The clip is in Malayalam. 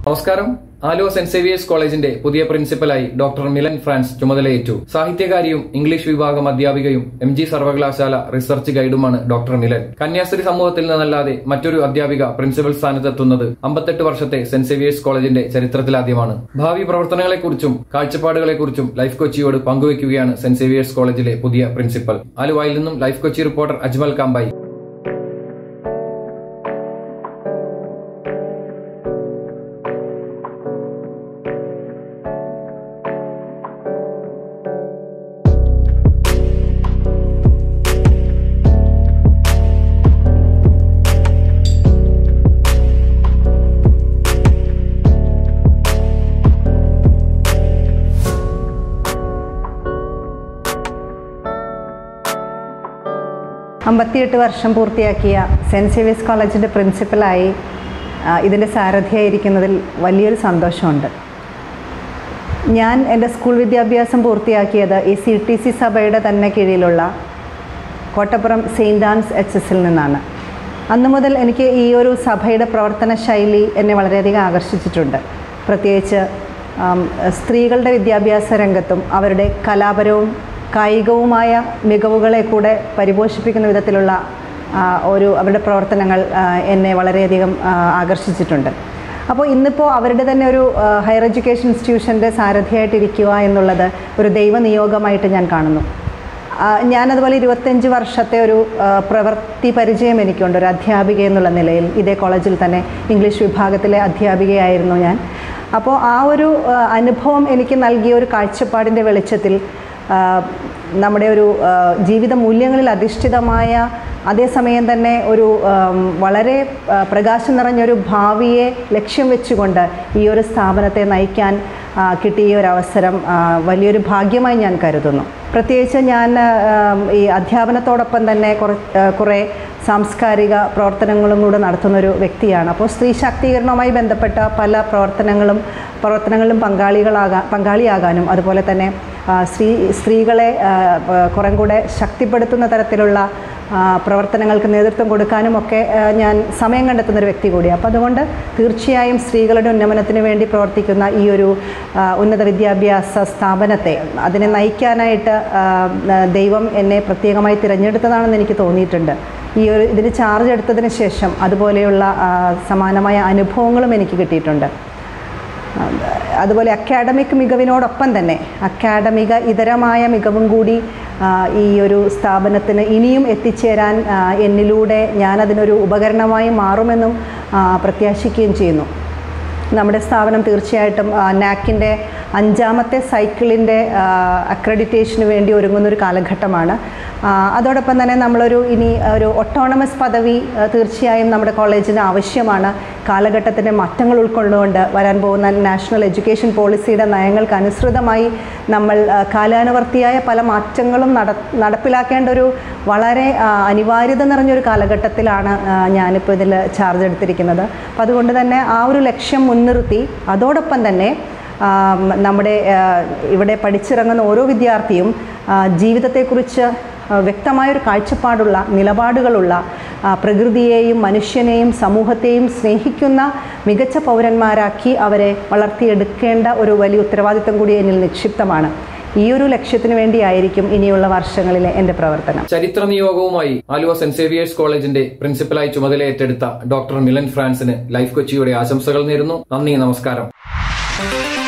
നമസ്കാരം ആലുവ സെന്റ് സേവിയേഴ്സ് കോളേജിന്റെ പുതിയ പ്രിൻസിപ്പലായി ഡോക്ടർ മിലൻ ഫ്രാൻസ് ചുമതലയേറ്റു സാഹിത്യകാരിയും ഇംഗ്ലീഷ് വിഭാഗം അധ്യാപികയും എം ജി സർവകലാശാല റിസർച്ച് ഗൈഡുമാണ് ഡോക്ടർ മിലൻ കന്യാസ്ത്രീ സമൂഹത്തിൽ നിന്നല്ലാതെ മറ്റൊരു അധ്യാപിക പ്രിൻസിപ്പൽ സ്ഥാനത്തെത്തുന്നത് അമ്പത്തെട്ട് വർഷത്തെ സെന്റ് സേവിയേഴ്സ് കോളേജിന്റെ ചരിത്രത്തിലാദ്യമാണ് ഭാവി പ്രവർത്തനങ്ങളെക്കുറിച്ചും കാഴ്ചപ്പാടുകളെക്കുറിച്ചും ലൈഫ് കൊച്ചിയോട് പങ്കുവയ്ക്കുകയാണ് സെന്റ് സേവിയേഴ്സ് കോളേജിലെ പുതിയ പ്രിൻസിപ്പൽ ആലുവയിൽ നിന്നും ലൈഫ് കൊച്ചി റിപ്പോർട്ടർ അജ്മൽ കാമ്പായി അമ്പത്തിയെട്ട് വർഷം പൂർത്തിയാക്കിയ സെൻറ്റ് സേവിയസ് കോളേജിൻ്റെ പ്രിൻസിപ്പലായി ആ, ഇതിൻ്റെ സാരഥിയായിരിക്കുന്നതിൽ വലിയൊരു സന്തോഷമുണ്ട് ഞാൻ എൻ്റെ സ്കൂൾ വിദ്യാഭ്യാസം പൂർത്തിയാക്കിയത് ഈ സി ടി സി സഭയുടെ തന്നെ കീഴിലുള്ള കോട്ടപ്പുറം സെയിൻറ് ആൻസ് എച്ച് എസിൽ നിന്നാണ് അന്നു മുതൽ എനിക്ക് ഈ ഒരു സഭയുടെ പ്രവർത്തന ശൈലി എന്നെ വളരെയധികം ആകർഷിച്ചിട്ടുണ്ട് പ്രത്യേകിച്ച് ആം, സ്ത്രീകളുടെ വിദ്യാഭ്യാസ രംഗത്തും അവരുടെ കലാപരവും കായികവുമായ മികവുകളെ കൂടെ പരിപോഷിപ്പിക്കുന്ന വിധത്തിലുള്ള ആ, ഒരു അവരുടെ പ്രവർത്തനങ്ങൾ ആ, എന്നെ വളരെയധികം ആ, ആകർഷിച്ചിട്ടുണ്ട് അപ്പോൾ ഇന്നിപ്പോൾ അവരുടെ തന്നെ ഒരു ആ, ഹയർ എഡ്യൂക്കേഷൻ ഇൻസ്റ്റിറ്റ്യൂഷൻ്റെ സാരഥിയായിട്ടിരിക്കുക എന്നുള്ളത് ഒരു ദൈവനിയോഗമായിട്ട് ഞാൻ കാണുന്നു ആ, ഞാനതുപോലെ ഇരുപത്തഞ്ച് വർഷത്തെ ഒരു ആ, പ്രവൃത്തി പരിചയം എനിക്കുണ്ട് ഒരു അധ്യാപിക എന്നുള്ള നിലയിൽ ഇതേ കോളേജിൽ തന്നെ ഇംഗ്ലീഷ് വിഭാഗത്തിലെ അധ്യാപികയായിരുന്നു ഞാൻ അപ്പോൾ ആ ഒരു ആ, അനുഭവം എനിക്ക് നൽകിയ ഒരു കാഴ്ചപ്പാടിൻ്റെ വെളിച്ചത്തിൽ ആ, നമ്മുടെ ഒരു ആ, ജീവിത മൂല്യങ്ങളിൽ അധിഷ്ഠിതമായ അതേസമയം തന്നെ ഒരു ആം, വളരെ ആ, പ്രകാശം നിറഞ്ഞൊരു ഭാവിയെ ലക്ഷ്യം വെച്ചുകൊണ്ട് ഈ ഒരു സ്ഥാപനത്തെ നയിക്കാൻ ആ, കിട്ടിയ ഒരു അവസരം ആ, വലിയൊരു ഭാഗ്യമായി ഞാൻ കരുതുന്നു പ്രത്യേകിച്ച് ഞാൻ ആം, ഈ അധ്യാപനത്തോടൊപ്പം തന്നെ കുറ ആ, കുറേ സാംസ്കാരിക പ്രവർത്തനങ്ങളും കൂടെ നടത്തുന്നൊരു വ്യക്തിയാണ് അപ്പോൾ സ്ത്രീ ശാക്തീകരണവുമായി ബന്ധപ്പെട്ട പല പ്രവർത്തനങ്ങളും പ്രവർത്തനങ്ങളിലും പങ്കാളികളാകാൻ പങ്കാളിയാകാനും അതുപോലെ തന്നെ ആ, സ്ത്രീ സ്ത്രീകളെ ആ, ആ, കുറേ കൂടെ ശക്തിപ്പെടുത്തുന്ന തരത്തിലുള്ള ആ, പ്രവർത്തനങ്ങൾക്ക് നേതൃത്വം കൊടുക്കാനും ഒക്കെ ആ, ഞാൻ സമയം കണ്ടെത്തുന്ന ഒരു വ്യക്തി കൂടിയാണ് അപ്പോൾ അതുകൊണ്ട് തീർച്ചയായും സ്ത്രീകളുടെ ഉന്നമനത്തിന് വേണ്ടി പ്രവർത്തിക്കുന്ന ഈ ഒരു ആ, ഉന്നത വിദ്യാഭ്യാസ സ്ഥാപനത്തെ അതിനെ നയിക്കാനായിട്ട് ആ, ആ, ദൈവം എന്നെ പ്രത്യേകമായി തിരഞ്ഞെടുത്തതാണെന്ന് എനിക്ക് തോന്നിയിട്ടുണ്ട് ഈ ഒരു ഇതിന് ചാർജ് എടുത്തതിന് ശേഷം അതുപോലെയുള്ള ആ, സമാനമായ അനുഭവങ്ങളും എനിക്ക് കിട്ടിയിട്ടുണ്ട് അതുപോലെ അക്കാഡമിക് മികവിനോടൊപ്പം തന്നെ അക്കാഡമിക ഇതരമായ മികവും കൂടി ആ, ഈ ഒരു സ്ഥാപനത്തിന് ഇനിയും എത്തിച്ചേരാൻ ആ, എന്നിലൂടെ ഞാനതിനൊരു ഉപകരണമായി മാറുമെന്നും ആ, പ്രത്യാശിക്കുകയും ചെയ്യുന്നു നമ്മുടെ സ്ഥാപനം തീർച്ചയായിട്ടും നാക്കിൻ്റെ അഞ്ചാമത്തെ സൈക്കിളിൻ്റെ അക്രഡിറ്റേഷന് വേണ്ടി ഒരുങ്ങുന്നൊരു കാലഘട്ടമാണ് ആ, അതോടൊപ്പം തന്നെ നമ്മളൊരു ഇനി ഒരു ഒട്ടോണമസ് പദവി ആ, തീർച്ചയായും നമ്മുടെ കോളേജിന് ആവശ്യമാണ് കാലഘട്ടത്തിൻ്റെ മാറ്റങ്ങൾ ഉൾക്കൊണ്ടുകൊണ്ട് വരാൻ പോകുന്ന നാഷണൽ എഡ്യൂക്കേഷൻ പോളിസിയുടെ നയങ്ങൾക്ക് അനുസൃതമായി നമ്മൾ ആ, കാലാനുവർത്തിയായ പല മാറ്റങ്ങളും നട നടപ്പിലാക്കേണ്ട ഒരു വളരെ ആ, അനിവാര്യത നിറഞ്ഞൊരു കാലഘട്ടത്തിലാണ് ആ, ഞാനിപ്പോൾ ഇതിൽ ചാർജ് എടുത്തിരിക്കുന്നത് അപ്പം അതുകൊണ്ട് തന്നെ ആ ഒരു ലക്ഷ്യം മുൻനിർത്തി അതോടൊപ്പം തന്നെ ആം, നമ്മുടെ ആ, ഇവിടെ പഠിച്ചിറങ്ങുന്ന ഓരോ വിദ്യാർത്ഥിയും ആ, ജീവിതത്തെക്കുറിച്ച് ആ, വ്യക്തമായൊരു കാഴ്ചപ്പാടുള്ള നിലപാടുകളുള്ള ആ, പ്രകൃതിയെയും മനുഷ്യനെയും സമൂഹത്തെയും സ്നേഹിക്കുന്ന മികച്ച പൗരന്മാരാക്കി അവരെ വളർത്തിയെടുക്കേണ്ട ഒരു വലിയ ഉത്തരവാദിത്തം കൂടി എന്നിൽ നിക്ഷിപ്തമാണ് ഈ ഒരു ലക്ഷ്യത്തിന് വേണ്ടിയായിരിക്കും ഇനിയുള്ള വർഷങ്ങളിലെ എൻ്റെ പ്രവർത്തനം ചരിത്ര നിയോഗവുമായി ആലുവ സെന്റ് സേവിയേഴ്സ് കോളേജിന്റെ പ്രിൻസിപ്പലായി ചുമതലയേറ്റെടുത്ത ഡോക്ടർ മിലൻ ഫ്രാൻസിന് ലൈഫ് കൊച്ചിയുടെ ആശംസകൾ നേരുന്നു നന്ദി നമസ്കാരം